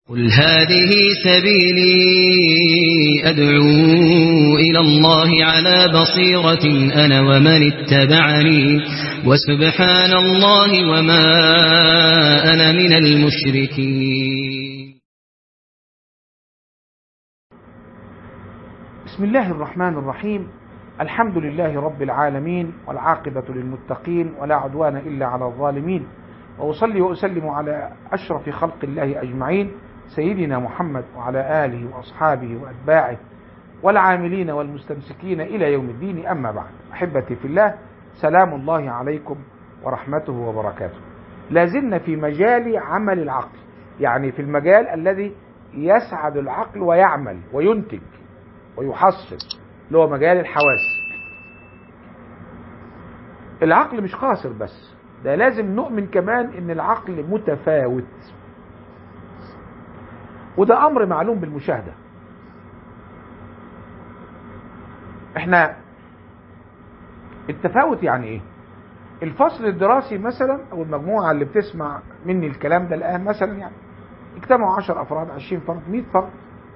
قل هذه سبيلي أدعو إلى الله على بصيرة أنا ومن اتبعني وسبحان الله وما أنا من المشركين بسم الله الرحمن الرحيم الحمد لله رب العالمين والعاقبة للمتقين ولا عدوان إلا على الظالمين وأصلي وأسلم على أشرف خلق الله أجمعين سيدنا محمد وعلى آله وأصحابه وأتباعه والعاملين والمستمسكين إلى يوم الدين أما بعد أحبتي في الله سلام الله عليكم ورحمته وبركاته لازلنا في مجال عمل العقل يعني في المجال الذي يسعد العقل ويعمل وينتج ويحصل اللي هو مجال الحواس العقل مش قاصر بس ده لازم نؤمن كمان ان العقل متفاوت وده امر معلوم بالمشاهده احنا التفاوت يعني ايه الفصل الدراسي مثلا او المجموعه اللي بتسمع مني الكلام ده الان مثلا يعني اجتمعوا 10 افراد 20 فرد 100 فرد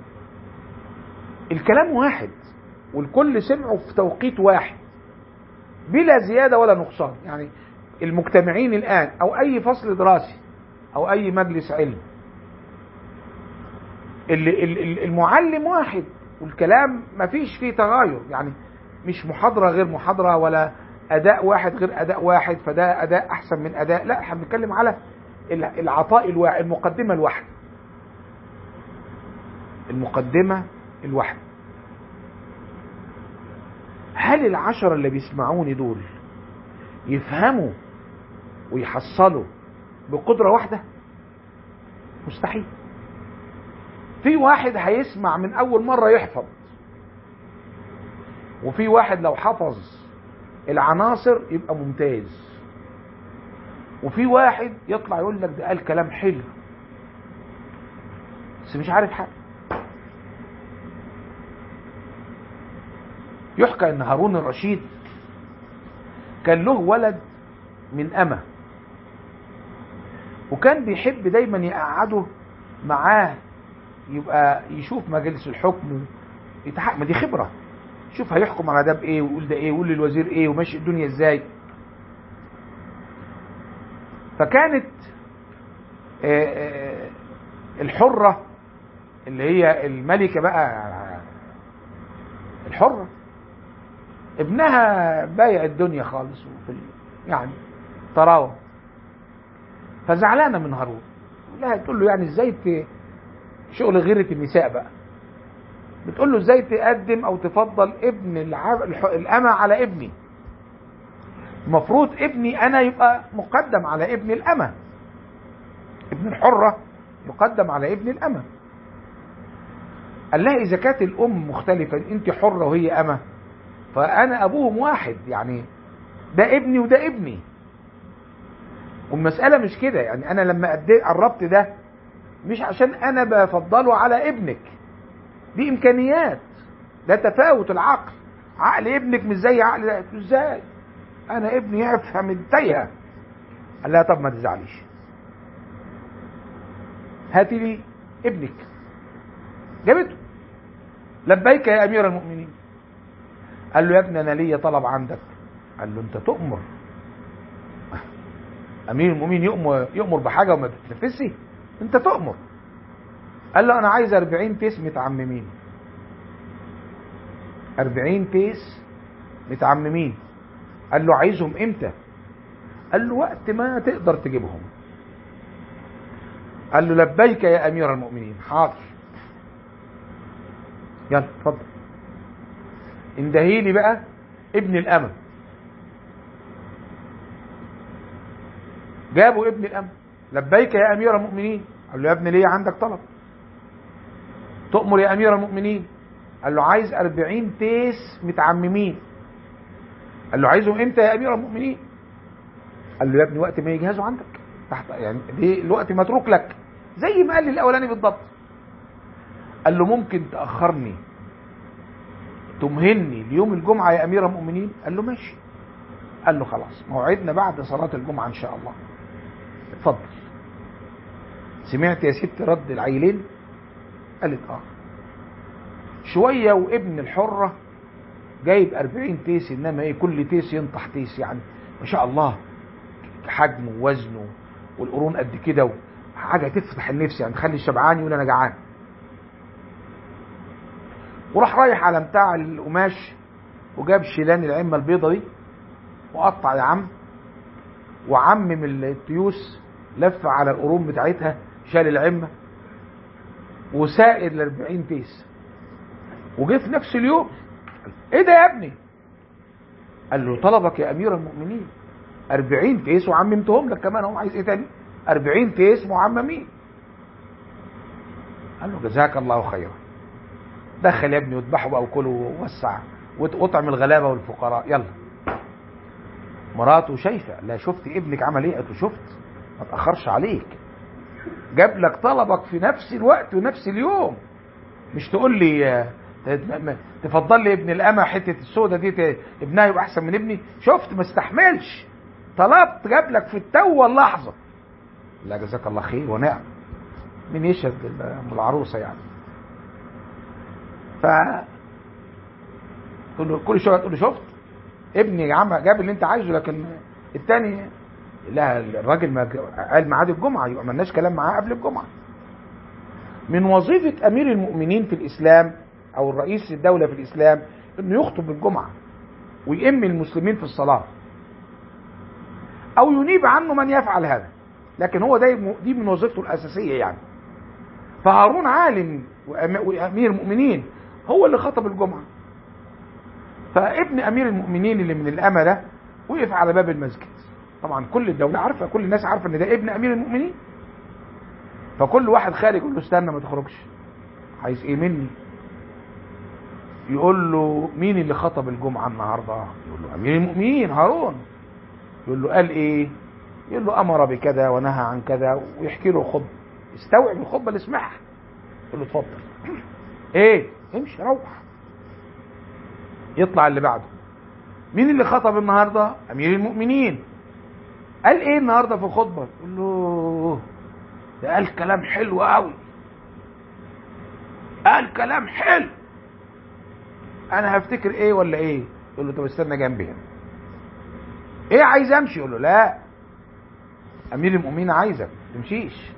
الكلام واحد والكل سمعوا في توقيت واحد بلا زياده ولا نقصان يعني المجتمعين الان او اي فصل دراسي او اي مجلس علم المعلم واحد والكلام ما فيش فيه تغاير يعني مش محاضرة غير محاضرة ولا أداء واحد غير أداء واحد فده أداء أحسن من أداء لا احنا بنتكلم على العطاء الواحد المقدمة الواحدة المقدمة الواحدة هل العشرة اللي بيسمعوني دول يفهموا ويحصلوا بقدرة واحدة مستحيل في واحد هيسمع من اول مرة يحفظ وفي واحد لو حفظ العناصر يبقى ممتاز وفي واحد يطلع يقول لك ده قال كلام حلو بس مش عارف حاجة يحكى ان هارون الرشيد كان له ولد من أمة وكان بيحب دايما يقعده معاه يبقى يشوف مجلس الحكم يتحق ما دي خبره شوف هيحكم على ده بايه ويقول ده ايه ويقول للوزير ايه وماشي الدنيا ازاي فكانت الحرة اللي هي الملكة بقى الحرة ابنها بايع الدنيا خالص وفي يعني طراوة فزعلانة من هارون لا تقول له يعني ازاي شغل غيرة النساء بقى بتقول له ازاي تقدم او تفضل ابن العب... الأمة على ابني المفروض ابني انا يبقى مقدم على ابن الأمة ابن الحرة يقدم على ابن الأمة قال لها اذا كانت الام مختلفة انت حرة وهي أمة فانا ابوهم واحد يعني ده ابني وده ابني والمسألة مش كده يعني انا لما قربت ده مش عشان انا بفضله على ابنك دي امكانيات ده تفاوت العقل عقل ابنك مش زي عقل ده ازاي انا ابني يفهم التايهه قال لها طب ما تزعليش هاتي لي ابنك جابته لبيك يا امير المؤمنين قال له يا ابني انا ليا طلب عندك قال له انت تؤمر امير المؤمنين يؤمر يؤمر بحاجه وما تتنفسي انت تؤمر قال له انا عايز 40 تيس متعممين 40 تيس متعممين قال له عايزهم امتى قال له وقت ما تقدر تجيبهم قال له لبيك يا امير المؤمنين حاضر يلا اتفضل اندهي لي بقى ابن الامل جابوا ابن الامل لبيك يا امير المؤمنين قال له يا ابني ليه عندك طلب تؤمر يا امير المؤمنين قال له عايز أربعين تيس متعممين قال له عايزهم امتى يا امير المؤمنين قال له يا ابني وقت ما يجهزوا عندك تحت يعني دي الوقت متروك لك زي ما قال لي الاولاني بالضبط قال له ممكن تاخرني تمهلني ليوم الجمعه يا امير المؤمنين قال له ماشي قال له خلاص موعدنا بعد صلاه الجمعه ان شاء الله اتفضل سمعت يا ست رد العيلين قالت اه شوية وابن الحرة جايب 40 تيس انما ايه كل تيس ينطح تيس يعني ما شاء الله حجمه ووزنه والقرون قد كده حاجه تفتح النفس يعني تخلي الشبعان يقول انا جعان وراح رايح على بتاع القماش وجاب شيلان العمه البيضه دي وقطع يا عم وعمم التيوس لف على القرون بتاعتها شال العمه وسائل ال 40 تيس وجه في نفس اليوم ايه ده يا ابني قال له طلبك يا امير المؤمنين 40 تيس وعممتهم لك كمان هو عايز ايه تاني 40 تيس معممين قال له جزاك الله خيرا دخل يا ابني واذبحوا بقى وكلوا ووسع واطعم الغلابه والفقراء يلا مراته شايفه لا شفت ابنك عمل ايه قالت له شفت ما تاخرش عليك جاب لك طلبك في نفس الوقت ونفس اليوم مش تقول لي تفضل لي ابن الأمة حتة السودة دي ابنها يبقى أحسن من ابني شفت ما استحملش طلبت جاب لك في التو واللحظة لا جزاك الله خير ونعم مين يشهد العروسة يعني ف تقول له كل شويه تقول له شفت ابني يا عم جاب اللي انت عايزه لكن الثاني لا الراجل ما قال ميعاد الجمعه يبقى مالناش كلام معاه قبل الجمعه من وظيفه امير المؤمنين في الاسلام او الرئيس الدوله في الاسلام انه يخطب الجمعه ويئم المسلمين في الصلاه او ينيب عنه من يفعل هذا لكن هو ده دي من وظيفته الاساسيه يعني فهارون عالم وامير المؤمنين هو اللي خطب الجمعه فابن امير المؤمنين اللي من الامه ده وقف على باب المسجد طبعا كل الدوله عارفه كل الناس عارفه ان ده ابن امير المؤمنين فكل واحد خارج يقول له استنى ما تخرجش عايز ايه مني يقول له مين اللي خطب الجمعه النهارده يقول له امير المؤمنين هارون يقول له قال ايه يقول له امر بكذا ونهى عن كذا ويحكي له الخطبه استوعب الخطبه اللي سمعها يقول له اتفضل ايه امشي روح يطلع اللي بعده مين اللي خطب النهارده امير المؤمنين قال ايه النهارده في الخطبه يقول له ده قال كلام حلو قوي قال كلام حلو انا هفتكر ايه ولا ايه يقول له طب استنى جنبي هنا ايه عايز امشي يقول له لا امير المؤمنين عايزك تمشيش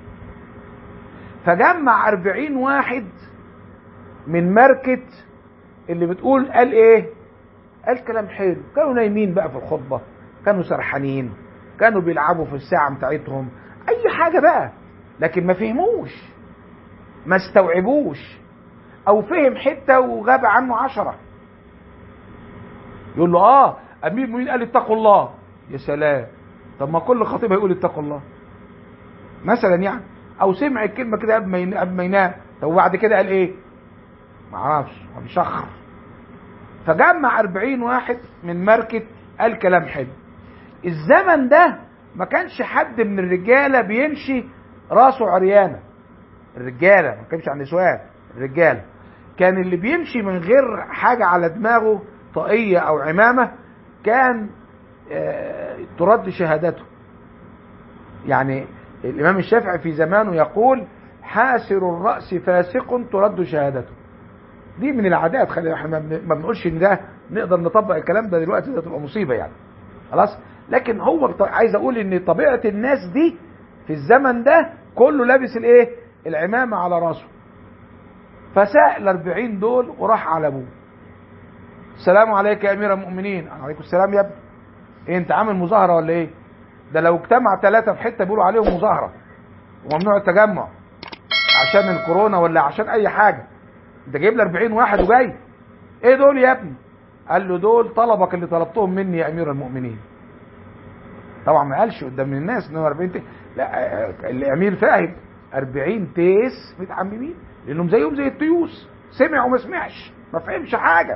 فجمع أربعين واحد من ماركة اللي بتقول قال ايه قال كلام حلو كانوا نايمين بقى في الخطبة كانوا سرحانين كانوا بيلعبوا في الساعة بتاعتهم اي حاجة بقى لكن ما فهموش ما استوعبوش او فهم حتة وغاب عنه عشرة يقول له اه امير المؤمنين قال اتقوا الله يا سلام طب ما كل خطيب هيقول اتقوا الله مثلا يعني او سمع الكلمه كده قبل ما قبل ما ينام طب وبعد كده قال ايه ما اعرفش هو بيشخر فجمع 40 واحد من ماركه قال كلام حلو الزمن ده ما كانش حد من الرجاله بيمشي راسه عريانه الرجاله ما كانش عن نسوان الرجاله كان اللي بيمشي من غير حاجه على دماغه طاقيه او عمامه كان آه ترد شهادته يعني الامام الشافعي في زمانه يقول حاسر الراس فاسق ترد شهادته دي من العادات خلي احنا ما بنقولش ان ده نقدر نطبق الكلام ده دلوقتي ده تبقى مصيبه يعني خلاص لكن هو عايز اقول ان طبيعه الناس دي في الزمن ده كله لابس الايه العمامه على راسه فساء الاربعين دول وراح على ابوه السلام عليك يا امير المؤمنين عليكم السلام يا ابني إيه انت عامل مظاهره ولا ايه ده لو اجتمع ثلاثة في حتة بيقولوا عليهم مظاهرة وممنوع التجمع عشان الكورونا ولا عشان أي حاجة أنت جايب لي 40 واحد وجاي إيه دول يا ابني؟ قال له دول طلبك اللي طلبتهم مني يا أمير المؤمنين طبعا ما قالش قدام الناس ان هو 40 تيس لا الامير فاهم 40 تيس متعممين لانهم زيهم زي التيوس سمع وما سمعش ما فهمش حاجه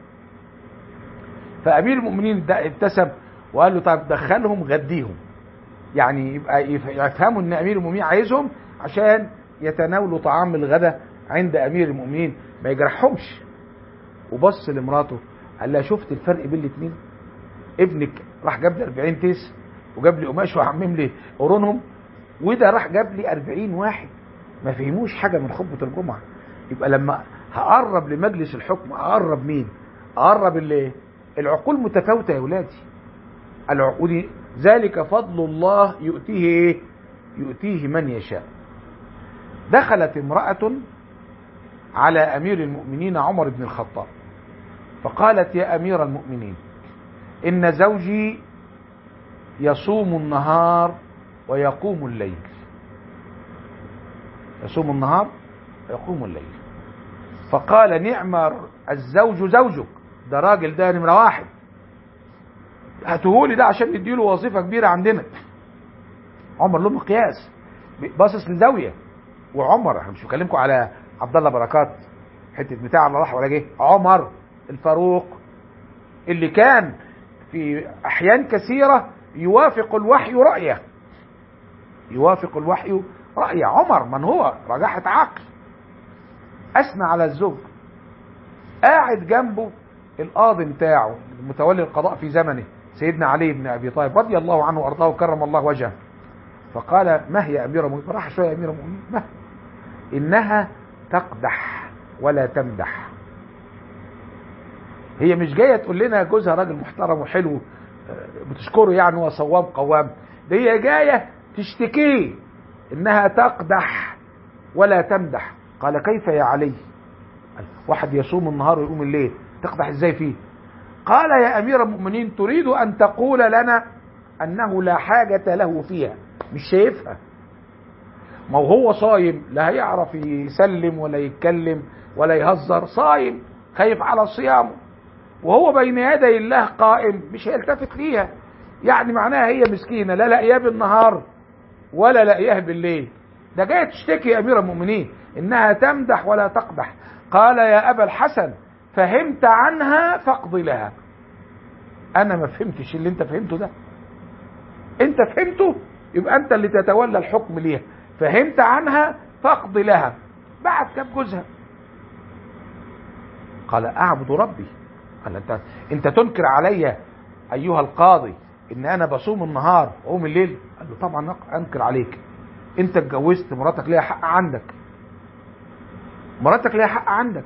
فامير المؤمنين ده ابتسم وقال له طب دخلهم غديهم يعني يبقى يفهموا ان امير المؤمنين عايزهم عشان يتناولوا طعام الغداء عند امير المؤمنين ما يجرحهمش وبص لمراته قال لها شفت الفرق بين الاثنين ابنك راح جاب لي 40 تيس وجاب لي قماش وعمم لي قرونهم وده راح جاب لي 40 واحد ما فهموش حاجة من خطبة الجمعة يبقى لما هقرب لمجلس الحكم اقرب مين اقرب اللي العقول متفاوتة يا ولادي العقول ذلك فضل الله يؤتيه ايه يؤتيه من يشاء دخلت امرأة على امير المؤمنين عمر بن الخطاب فقالت يا امير المؤمنين ان زوجي يصوم النهار ويقوم الليل يصوم النهار ويقوم الليل فقال نعم الزوج زوجك ده راجل ده نمرة واحد هاتهولي ده عشان نديله وظيفة كبيرة عندنا عمر له مقياس باصص لزاوية وعمر احنا مش بكلمكم على عبد الله بركات حتة بتاع الله راح ولا جه عمر الفاروق اللي كان في احيان كثيرة يوافق الوحي رأيه يوافق الوحي رأي عمر من هو رجحة عقل أثنى على الزوج قاعد جنبه القاضي بتاعه متولي القضاء في زمنه سيدنا علي بن أبي طالب رضي الله عنه وأرضاه وكرم الله وجهه فقال ما هي أمير المؤمنين راح شوية أمير المؤمنين ما إنها تقدح ولا تمدح هي مش جاية تقول لنا جوزها راجل محترم وحلو بتشكره يعني هو صوام قوام ده هي جاية تشتكيه انها تقدح ولا تمدح قال كيف يا علي واحد يصوم النهار ويقوم الليل تقدح ازاي فيه قال يا امير المؤمنين تريد ان تقول لنا انه لا حاجة له فيها مش شايفها ما هو صايم لا هيعرف يسلم ولا يتكلم ولا يهزر صايم خايف على صيامه وهو بين يدي الله قائم مش هيلتفت ليها يعني معناها هي مسكينة لا لاقياه بالنهار ولا لاقياه بالليل ده جاية تشتكي يا أمير المؤمنين إنها تمدح ولا تقبح قال يا أبا الحسن فهمت عنها فاقض لها أنا ما فهمتش اللي أنت فهمته ده أنت فهمته يبقى أنت اللي تتولى الحكم ليها فهمت عنها فاقض لها بعد كاب جوزها قال أعبد ربي قال أنت, أنت تنكر علي أيها القاضي إن أنا بصوم النهار وأقوم الليل قال له طبعا أنكر عليك أنت اتجوزت مراتك ليها حق عندك مراتك ليها حق عندك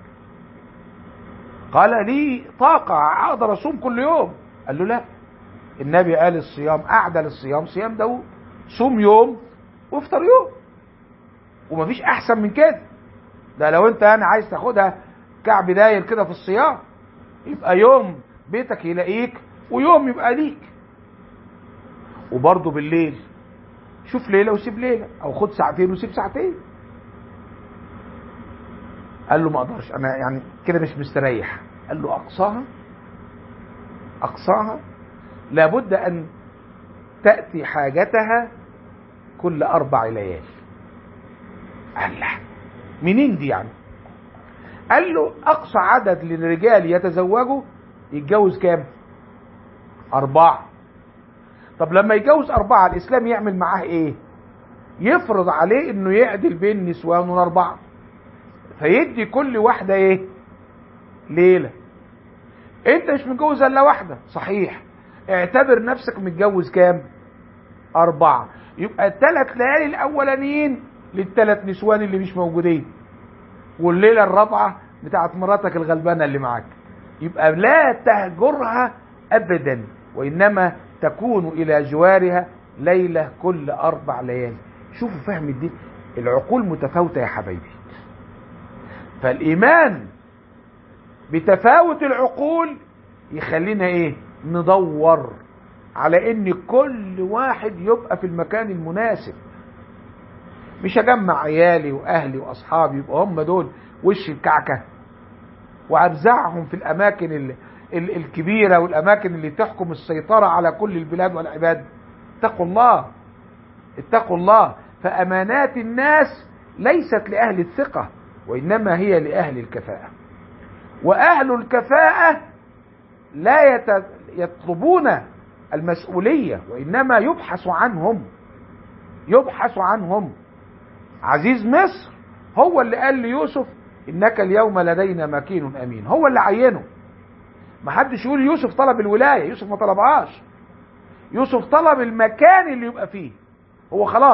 قال لي طاقة أقدر أصوم كل يوم قال له لا النبي قال الصيام أعدل الصيام صيام داود صوم يوم وافطر يوم ومفيش أحسن من كده ده لو أنت أنا عايز تاخدها كعب داير كده في الصيام يبقى يوم بيتك يلاقيك ويوم يبقى ليك وبرضه بالليل شوف ليلة وسيب ليلة أو خد ساعتين وسيب ساعتين قال له ما اقدرش انا يعني كده مش مستريح قال له اقصاها اقصاها لابد ان تاتي حاجتها كل اربع ليالي قال له منين دي يعني قال له اقصى عدد للرجال يتزوجوا يتجوز كام اربعه طب لما يتجوز اربعه الاسلام يعمل معاه ايه يفرض عليه انه يعدل بين نسوان الاربعه فيدي كل واحدة ايه ليلة انت مش متجوز الا واحدة صحيح اعتبر نفسك متجوز كام اربعة يبقى الثلاث ليالي الاولانيين للثلاث نسوان اللي مش موجودين والليلة الرابعة بتاعت مراتك الغلبانة اللي معاك يبقى لا تهجرها ابدا وانما تكون الى جوارها ليلة كل اربع ليالي شوفوا فهم الدين العقول متفاوتة يا حبايبي فالايمان بتفاوت العقول يخلينا ايه ندور على ان كل واحد يبقى في المكان المناسب مش اجمع عيالي واهلي واصحابي يبقى هم دول وش الكعكه وارزعهم في الاماكن ال ال الكبيره والاماكن اللي تحكم السيطره على كل البلاد والعباد اتقوا الله اتقوا الله فامانات الناس ليست لاهل الثقه وإنما هي لأهل الكفاءة وأهل الكفاءة لا يطلبون المسؤولية وإنما يبحث عنهم يبحث عنهم عزيز مصر هو اللي قال ليوسف إنك اليوم لدينا مكين أمين هو اللي عينه ما حدش يقول يوسف طلب الولاية يوسف ما طلبهاش يوسف طلب المكان اللي يبقى فيه هو خلاص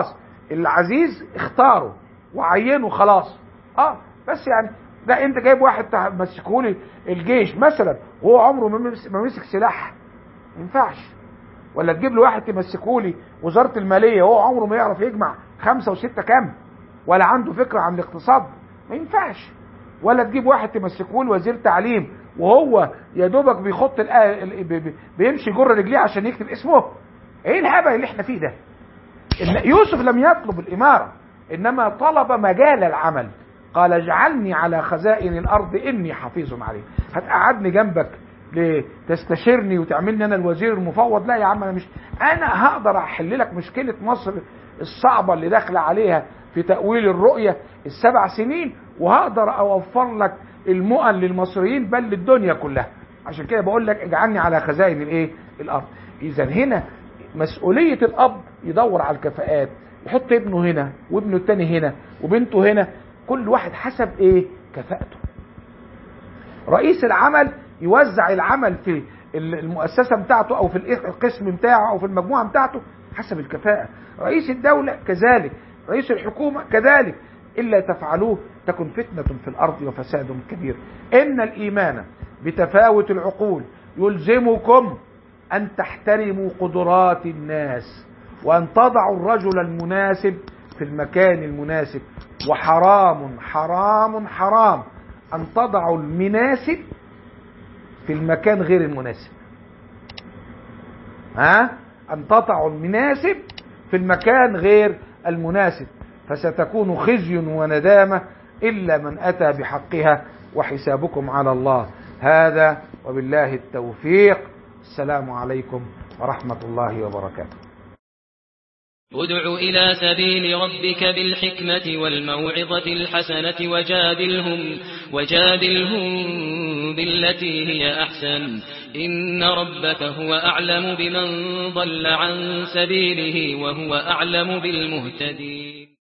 العزيز اختاره وعينه خلاص اه بس يعني ده انت جايب واحد مسكهولي الجيش مثلا وهو عمره ما مس- ما مسك سلاح ما ينفعش ولا تجيب له واحد تمسكهولي وزاره الماليه وهو عمره ما يعرف يجمع خمسه وسته كام ولا عنده فكره عن الاقتصاد ما ينفعش ولا تجيب واحد تمسكهولي وزير تعليم وهو يا دوبك بيخط الآ- ال- بي- بي- بيمشي جر رجليه عشان يكتب اسمه ايه الهبل اللي احنا فيه ده إن يوسف لم يطلب الإمارة إنما طلب مجال العمل قال اجعلني على خزائن الأرض إني حفيظ عليه هتقعدني جنبك لتستشيرني وتعملني أنا الوزير المفوض لا يا عم أنا مش أنا هقدر أحل لك مشكلة مصر الصعبة اللي داخلة عليها في تأويل الرؤية السبع سنين وهقدر أوفر لك المؤن للمصريين بل للدنيا كلها عشان كده بقول لك اجعلني على خزائن الايه الارض اذا هنا مسؤولية الأب يدور على الكفاءات يحط ابنه هنا وابنه التاني هنا وبنته هنا كل واحد حسب ايه كفاءته رئيس العمل يوزع العمل في المؤسسة بتاعته او في القسم بتاعه او في المجموعة بتاعته حسب الكفاءة رئيس الدولة كذلك رئيس الحكومة كذلك إلا تفعلوه تكن فتنة في الأرض وفساد كبير إن الإيمان بتفاوت العقول يلزمكم أن تحترموا قدرات الناس وأن تضعوا الرجل المناسب في المكان المناسب وحرام حرام حرام أن تضعوا المناسب في المكان غير المناسب ها أن تضعوا المناسب في المكان غير المناسب فستكون خزي وندامة إلا من أتى بحقها وحسابكم على الله هذا وبالله التوفيق السلام عليكم ورحمة الله وبركاته ادع إلى سبيل ربك بالحكمة والموعظة الحسنة وجادلهم, وجادلهم بالتي هي أحسن إن ربك هو أعلم بمن ضل عن سبيله وهو أعلم بالمهتدين